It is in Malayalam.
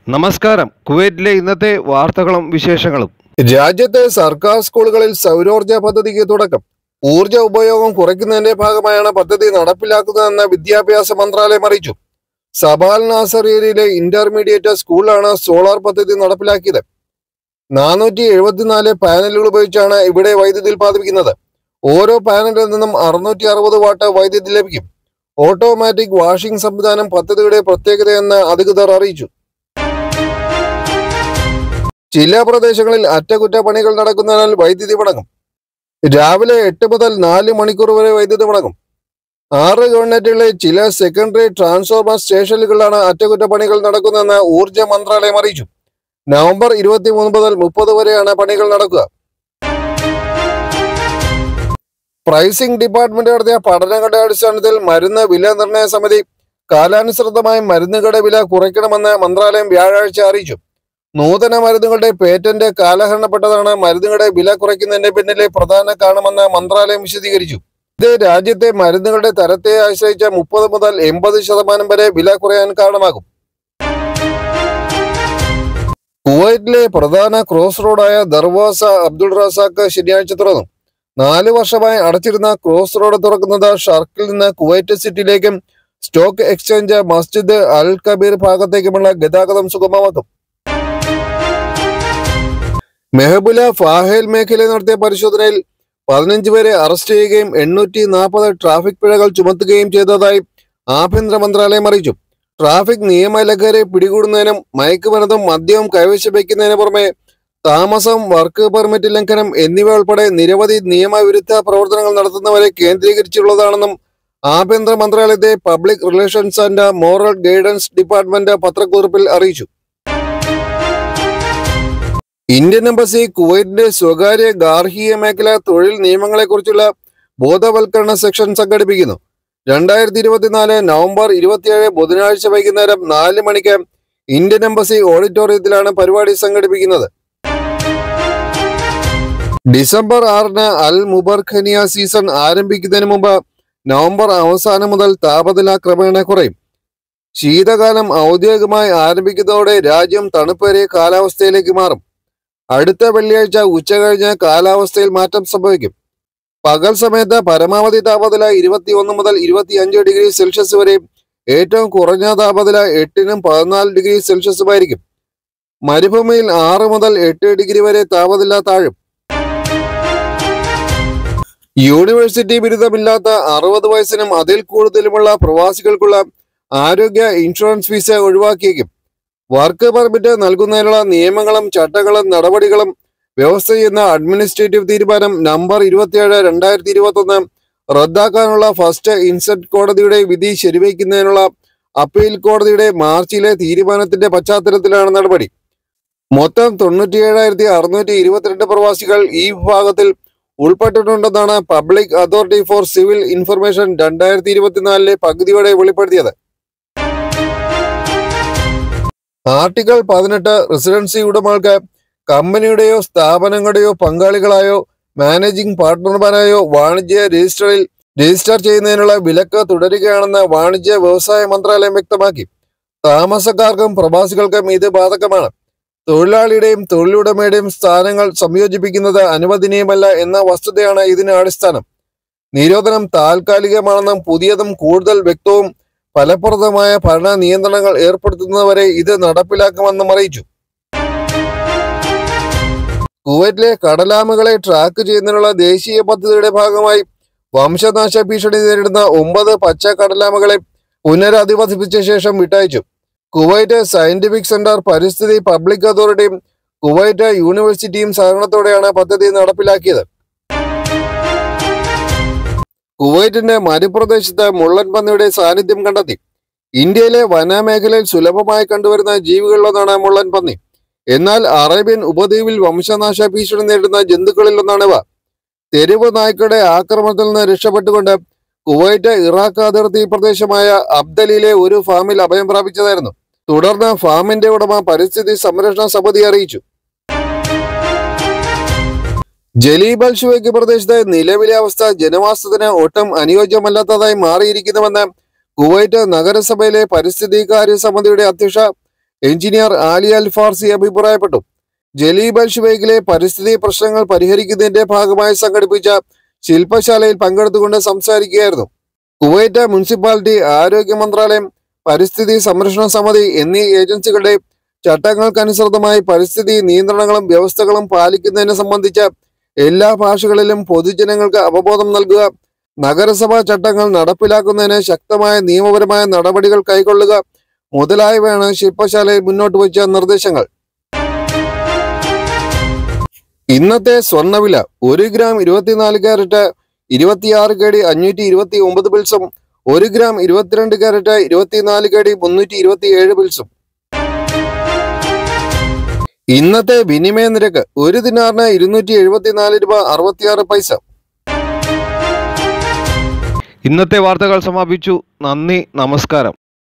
നമസ്കാരം കുവൈറ്റിലെ ഇന്നത്തെ വാർത്തകളും വിശേഷങ്ങളും രാജ്യത്തെ സർക്കാർ സ്കൂളുകളിൽ സൗരോർജ പദ്ധതിക്ക് തുടക്കം ഊർജ ഉപയോഗം കുറയ്ക്കുന്നതിന്റെ ഭാഗമായാണ് പദ്ധതി നടപ്പിലാക്കുന്നതെന്ന് വിദ്യാഭ്യാസ മന്ത്രാലയം അറിയിച്ചു സബാൽ നാസർ ഏരിയയിലെ ഇന്റർമീഡിയറ്റ് സ്കൂളിലാണ് സോളാർ പദ്ധതി നടപ്പിലാക്കിയത് നാനൂറ്റി എഴുപത്തിനാല് പാനലുകൾ ഉപയോഗിച്ചാണ് ഇവിടെ വൈദ്യുതി ഉൽപ്പാദിപ്പിക്കുന്നത് ഓരോ പാനലിൽ നിന്നും അറുന്നൂറ്റി അറുപത് വാട്ട് വൈദ്യുതി ലഭിക്കും ഓട്ടോമാറ്റിക് വാഷിംഗ് സംവിധാനം പദ്ധതിയുടെ പ്രത്യേകതയെന്ന് അധികൃതർ അറിയിച്ചു ചില പ്രദേശങ്ങളിൽ അറ്റകുറ്റപ്പണികൾ നടക്കുന്നതിനാൽ വൈദ്യുതി മുടങ്ങും രാവിലെ എട്ട് മുതൽ നാല് മണിക്കൂർ വരെ വൈദ്യുതി മുടങ്ങും ആറ് ഗവൺമെന്റുകളിലെ ചില സെക്കൻഡറി ട്രാൻസ്ഫോർമർ സ്റ്റേഷനുകളിലാണ് അറ്റകുറ്റപ്പണികൾ നടക്കുന്നതെന്ന് ഊർജ മന്ത്രാലയം അറിയിച്ചു നവംബർ ഇരുപത്തി മൂന്ന് മുതൽ മുപ്പത് വരെയാണ് പണികൾ നടക്കുക പ്രൈസിംഗ് ഡിപ്പാർട്ട്മെന്റ് നടത്തിയ പഠനങ്ങളുടെ അടിസ്ഥാനത്തിൽ മരുന്ന് വില നിർണ്ണയ സമിതി കാലാനുസൃതമായി മരുന്നുകളുടെ വില കുറയ്ക്കണമെന്ന് മന്ത്രാലയം വ്യാഴാഴ്ച അറിയിച്ചു നൂതന മരുന്നുകളുടെ പേറ്റന്റ് കാലഹരണപ്പെട്ടതാണ് മരുന്നുകളുടെ വില കുറയ്ക്കുന്നതിന്റെ പിന്നിലെ പ്രധാന കാരണമെന്ന് മന്ത്രാലയം വിശദീകരിച്ചു ഇത് രാജ്യത്തെ മരുന്നുകളുടെ തരത്തെ ആശ്രയിച്ച മുപ്പത് മുതൽ എൺപത് ശതമാനം വരെ വില കുറയാൻ കാരണമാകും കുവൈറ്റിലെ പ്രധാന ക്രോസ് റോഡായ ദർവാസ അബ്ദുൾ റസാഖ് ശനിയാഴ്ച തുറന്നു നാല് വർഷമായി അടച്ചിരുന്ന ക്രോസ് റോഡ് തുറക്കുന്നത് ഷർക്കിൽ നിന്ന് കുവൈറ്റ് സിറ്റിയിലേക്കും stock exchange Masjid Al Kabir ഭാഗത്തേക്കുമുള്ള ഗതാഗതം സുഗമമാക്കും മെഹബുല ഫാഹേൽ മേഖലയിൽ നടത്തിയ പരിശോധനയിൽ പതിനഞ്ച് പേരെ അറസ്റ്റ് ചെയ്യുകയും എണ്ണൂറ്റി നാൽപ്പത് ട്രാഫിക് പിഴകൾ ചുമത്തുകയും ചെയ്തതായി ആഭ്യന്തര മന്ത്രാലയം അറിയിച്ചു ട്രാഫിക് നിയമലംഘകരെ പിടികൂടുന്നതിനും മയക്കുമരുന്നും മദ്യവും കൈവശം വയ്ക്കുന്നതിന് പുറമെ താമസം വർക്ക് പെർമിറ്റ് ലംഘനം എന്നിവ ഉൾപ്പെടെ നിരവധി നിയമവിരുദ്ധ പ്രവർത്തനങ്ങൾ നടത്തുന്നവരെ കേന്ദ്രീകരിച്ചുള്ളതാണെന്നും ആഭ്യന്തര മന്ത്രാലയത്തെ public relations and moral guidance department പത്രക്കുറിപ്പിൽ അറിയിച്ചു ഇന്ത്യൻ എംബസി കുവൈറ്റിന്റെ സ്വകാര്യ ഗാർഹിക മേഖല തൊഴിൽ നിയമങ്ങളെക്കുറിച്ചുള്ള ബോധവൽക്കരണ സെക്ഷൻ സംഘടിപ്പിക്കുന്നു രണ്ടായിരത്തി ഇരുപത്തിനാല് നവംബർ ഇരുപത്തിയേഴ് ബുധനാഴ്ച വൈകുന്നേരം നാല് മണിക്ക് ഇന്ത്യൻ എംബസി ഓഡിറ്റോറിയത്തിലാണ് പരിപാടി സംഘടിപ്പിക്കുന്നത് ഡിസംബർ ആറിന് അൽ മുബർഖനിയ സീസൺ ആരംഭിക്കുന്നതിന് മുമ്പ് നവംബർ അവസാനം മുതൽ താപനില ക്രമേണ കുറയും ശീതകാലം ഔദ്യോഗികമായി ആരംഭിക്കുന്നതോടെ രാജ്യം തണുപ്പേറിയ കാലാവസ്ഥയിലേക്ക് മാറും അടുത്ത വെള്ളിയാഴ്ച ഉച്ചകഴിഞ്ഞ് കാലാവസ്ഥയിൽ മാറ്റം സംഭവിക്കും പകൽ സമയത്ത് പരമാവധി താപനില ഇരുപത്തി ഒന്ന് മുതൽ ഇരുപത്തി അഞ്ച് ഡിഗ്രി സെൽഷ്യസ് വരെയും ഏറ്റവും കുറഞ്ഞ താപനില എട്ടിനും പതിനാല് ഡിഗ്രി സെൽഷ്യസുമായിരിക്കും മരുഭൂമിയിൽ ആറ് മുതൽ എട്ട് ഡിഗ്രി വരെ താപനില താഴും യൂണിവേഴ്സിറ്റി ബിരുദമില്ലാത്ത അറുപത് വയസ്സിനും അതിൽ കൂടുതലുമുള്ള പ്രവാസികൾക്കുള്ള ആരോഗ്യ ഇൻഷുറൻസ് ഫീസ് ഒഴിവാക്കിയേക്കും വർക്ക് പെർമിറ്റ് നൽകുന്നതിനുള്ള നിയമങ്ങളും ചട്ടങ്ങളും നടപടികളും വ്യവസ്ഥ ചെയ്യുന്ന അഡ്മിനിസ്ട്രേറ്റീവ് തീരുമാനം നമ്പർ ഇരുപത്തിയേഴ് രണ്ടായിരത്തി ഇരുപത്തി ഒന്ന് റദ്ദാക്കാനുള്ള ഫസ്റ്റ് ഇൻസെന്റ് കോടതിയുടെ വിധി ശരിവയ്ക്കുന്നതിനുള്ള അപ്പീൽ കോടതിയുടെ മാർച്ചിലെ തീരുമാനത്തിന്റെ പശ്ചാത്തലത്തിലാണ് നടപടി മൊത്തം തൊണ്ണൂറ്റിയേഴായിരത്തി അറുന്നൂറ്റി ഇരുപത്തിരണ്ട് പ്രവാസികൾ ഈ വിഭാഗത്തിൽ ഉൾപ്പെട്ടിട്ടുണ്ടെന്നാണ് public authority for civil information രണ്ടായിരത്തി ഇരുപത്തിനാലിലെ പകുതിയോടെ വെളിപ്പെടുത്തിയത് ആർട്ടിക്കിൾ പതിനെട്ട് റെസിഡൻസി ഉടമകൾക്ക് കമ്പനിയുടെയോ സ്ഥാപനങ്ങളുടെയോ പങ്കാളികളായോ മാനേജിംഗ് പാർട്ട്ണർമാരായോ വാണിജ്യ രജിസ്റ്ററിൽ രജിസ്റ്റർ ചെയ്യുന്നതിനുള്ള വിലക്ക് തുടരുകയാണെന്ന് വാണിജ്യ വ്യവസായ മന്ത്രാലയം വ്യക്തമാക്കി താമസക്കാർക്കും പ്രവാസികൾക്കും ഇത് ബാധകമാണ് തൊഴിലാളിയുടെയും തൊഴിലുടമയുടെയും സ്ഥാനങ്ങൾ സംയോജിപ്പിക്കുന്നത് അനുവദനീയമല്ല എന്ന വസ്തുതയാണ് ഇതിന് അടിസ്ഥാനം നിരോധനം താൽക്കാലികമാണെന്നും പുതിയതും കൂടുതൽ വ്യക്തവും ഫലപ്രദമായ ഭരണ നിയന്ത്രണങ്ങൾ ഏർപ്പെടുത്തുന്നതുവരെ ഇത് നടപ്പിലാക്കുമെന്നും അറിയിച്ചു കുവൈറ്റിലെ കടലാമകളെ ട്രാക്ക് ചെയ്യുന്നതിനുള്ള ദേശീയ പദ്ധതിയുടെ ഭാഗമായി വംശനാശ ഭീഷണി നേരിടുന്ന ഒമ്പത് പച്ച കടലാമകളെ പുനരധിവസിപ്പിച്ച ശേഷം വിട്ടയച്ചു കുവൈറ്റ് സയന്റിഫിക് സെന്റർ പരിസ്ഥിതി പബ്ലിക് അതോറിറ്റിയും കുവൈറ്റ് യൂണിവേഴ്സിറ്റിയും സഹകരണത്തോടെയാണ് പദ്ധതി നടപ്പിലാക്കിയത് കുവൈറ്റിന്റെ മരുപ്രദേശത്ത് മുള്ളൻ പന്നിയുടെ സാന്നിധ്യം കണ്ടെത്തി ഇന്ത്യയിലെ വനമേഖലയിൽ സുലഭമായി കണ്ടുവരുന്ന ജീവികളിലൊന്നാണ് മുള്ളൻ പന്നി എന്നാൽ അറേബ്യൻ ഉപദ്വീപിൽ വംശനാശ ഭീഷണി നേരിടുന്ന ജന്തുക്കളിൽ ഒന്നാണിവ തെരുവ് നായ്ക്കളുടെ ആക്രമണത്തിൽ നിന്ന് രക്ഷപ്പെട്ടുകൊണ്ട് കുവൈറ്റ് ഇറാഖ് അതിർത്തി പ്രദേശമായ അബ്ദലിലെ ഒരു ഫാമിൽ അഭയം പ്രാപിച്ചതായിരുന്നു തുടർന്ന് ഫാമിന്റെ ഉടമ പരിസ്ഥിതി സംരക്ഷണ സമിതി അറിയിച്ചു ജലീബ് അൽ ഷുവൈക്ക് പ്രദേശത്തെ നിലവിലെ അവസ്ഥ ജനവാസത്തിന് ഒട്ടും അനുയോജ്യമല്ലാത്തതായി മാറിയിരിക്കുന്നുവെന്ന് കുവൈറ്റ് നഗരസഭയിലെ പരിസ്ഥിതി കാര്യ സമിതിയുടെ അധ്യക്ഷ എഞ്ചിനീയർ ആലി അൽ ഫാർസി അഭിപ്രായപ്പെട്ടു ജലീബ് അൽ ഷുബൈഖിലെ പരിസ്ഥിതി പ്രശ്നങ്ങൾ പരിഹരിക്കുന്നതിന്റെ ഭാഗമായി സംഘടിപ്പിച്ച ശില്പശാലയിൽ പങ്കെടുത്തുകൊണ്ട് സംസാരിക്കുകയായിരുന്നു കുവൈറ്റ് മുനിസിപ്പാലിറ്റി ആരോഗ്യ മന്ത്രാലയം പരിസ്ഥിതി സംരക്ഷണ സമിതി എന്നീ ഏജൻസികളുടെ ചട്ടങ്ങൾക്കനുസൃതമായി പരിസ്ഥിതി നിയന്ത്രണങ്ങളും വ്യവസ്ഥകളും പാലിക്കുന്നതിനെ സംബന്ധിച്ച എല്ലാ ഭാഷകളിലും പൊതുജനങ്ങൾക്ക് അവബോധം നൽകുക നഗരസഭാ ചട്ടങ്ങൾ നടപ്പിലാക്കുന്നതിന് ശക്തമായ നിയമപരമായ നടപടികൾ കൈക്കൊള്ളുക മുതലായവയാണ് ശില്പശാലയിൽ മുന്നോട്ട് വച്ച നിർദ്ദേശങ്ങൾ ഇന്നത്തെ സ്വർണ്ണവില ഒരു ഗ്രാം ഇരുപത്തിനാല് ക്യാരറ്റ് ഇരുപത്തിയാറ് കേടി അഞ്ഞൂറ്റി ഇരുപത്തി ഒമ്പത് പിൽസും ഒരു ഗ്രാം ഇരുപത്തിരണ്ട് ക്യാരറ്റ് ഇരുപത്തിനാല് കേടി മുന്നൂറ്റി ഇരുപത്തി ഏഴ് പിൽസും ഇന്നത്തെ വിനിമയ നിരക്ക് ഒരു ദിനാറിന് ഇരുന്നൂറ്റി എഴുപത്തിനാല് രൂപ അറുപത്തിയാറ് പൈസ ഇന്നത്തെ വാർത്തകൾ സമാപിച്ചു നന്ദി നമസ്കാരം